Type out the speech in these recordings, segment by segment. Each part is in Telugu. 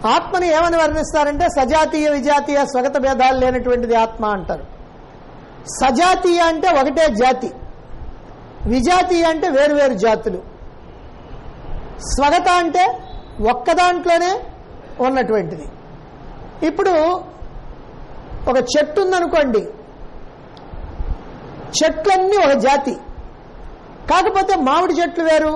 ఆత్మని ఏమని వర్ణిస్తారంటే సజాతీయ విజాతీయ స్వగత భేదాలు లేనటువంటిది ఆత్మ అంటారు సజాతీయ అంటే ఒకటే జాతి విజాతీయ అంటే వేరువేరు జాతులు స్వగత అంటే ఒక్క దాంట్లోనే ఉన్నటువంటిది ఇప్పుడు ఒక చెట్టు ఉందనుకోండి చెట్లన్నీ ఒక జాతి కాకపోతే మామిడి చెట్లు వేరు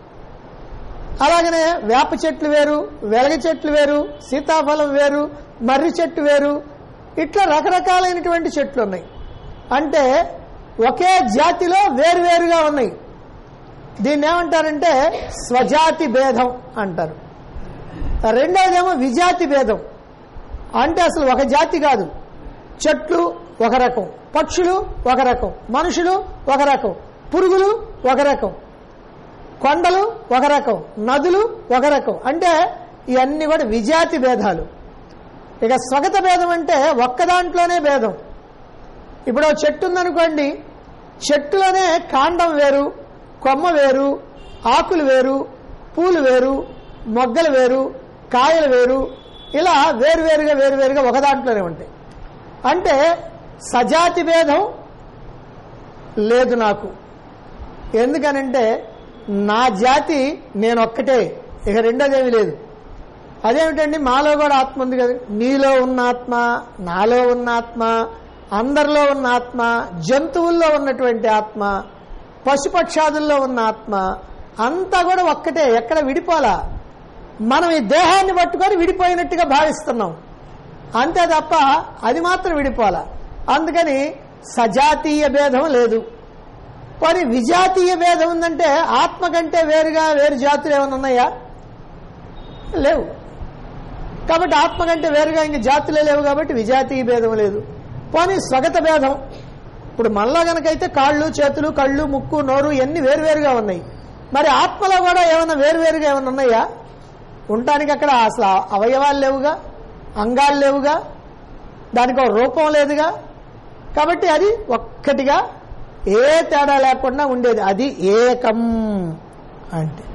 అలాగనే వేప చెట్లు వేరు వెలగ చెట్లు వేరు సీతాఫలం వేరు మర్రి చెట్టు వేరు ఇట్లా రకరకాలైనటువంటి చెట్లు ఉన్నాయి అంటే ఒకే జాతిలో వేరువేరుగా ఉన్నాయి దీన్ని ఏమంటారంటే స్వజాతి భేదం అంటారు రెండవదేమో విజాతి భేదం అంటే అసలు ఒక జాతి కాదు చెట్లు ఒక రకం పక్షులు ఒక రకం మనుషులు ఒక రకం పురుగులు ఒక రకం కొండలు ఒక రకం నదులు ఒక రకం అంటే ఇవన్నీ కూడా విజాతి భేదాలు ఇక స్వగత భేదం అంటే ఒక్క దాంట్లోనే భేదం ఇప్పుడు ఓ చెట్టు ఉందనుకోండి చెట్టులోనే కాండం వేరు కొమ్మ వేరు ఆకులు వేరు పూలు వేరు మొగ్గలు వేరు కాయలు వేరు ఇలా వేరువేరుగా వేరువేరుగా ఒక దాంట్లోనే ఉంటాయి అంటే సజాతి భేదం లేదు నాకు ఎందుకనంటే నా జాతి నేను ఒక్కటే ఇక రెండోదేమీ లేదు అదేమిటండి మాలో కూడా ఆత్మ ఉంది కదా నీలో ఉన్న ఆత్మ నాలో ఉన్న ఆత్మ అందరిలో ఉన్న ఆత్మ జంతువుల్లో ఉన్నటువంటి ఆత్మ పశుపక్షాదుల్లో ఉన్న ఆత్మ అంతా కూడా ఒక్కటే ఎక్కడ విడిపోలా మనం ఈ దేహాన్ని పట్టుకొని విడిపోయినట్టుగా భావిస్తున్నాం అంతే తప్ప అది మాత్రం విడిపోలా అందుకని సజాతీయ భేదం లేదు కానీ విజాతీయ భేదం ఉందంటే ఆత్మ కంటే వేరుగా వేరు జాతులు ఏమైనా ఉన్నాయా లేవు కాబట్టి ఆత్మ కంటే వేరుగా ఇంక జాతులే లేవు కాబట్టి విజాతీయ భేదం లేదు పోనీ స్వగత భేదం ఇప్పుడు మనలో గనకైతే కాళ్ళు చేతులు కళ్ళు ముక్కు నోరు ఇవన్నీ వేరువేరుగా ఉన్నాయి మరి ఆత్మలో కూడా ఏమైనా వేరువేరుగా ఏమైనా ఉన్నాయా ఉండటానికి అక్కడ అసలు అవయవాలు లేవుగా అంగాలు లేవుగా దానికి ఒక రూపం లేదుగా కాబట్టి అది ఒక్కటిగా ఏ తేడా లేకుండా ఉండేది అది ఏకం అంటే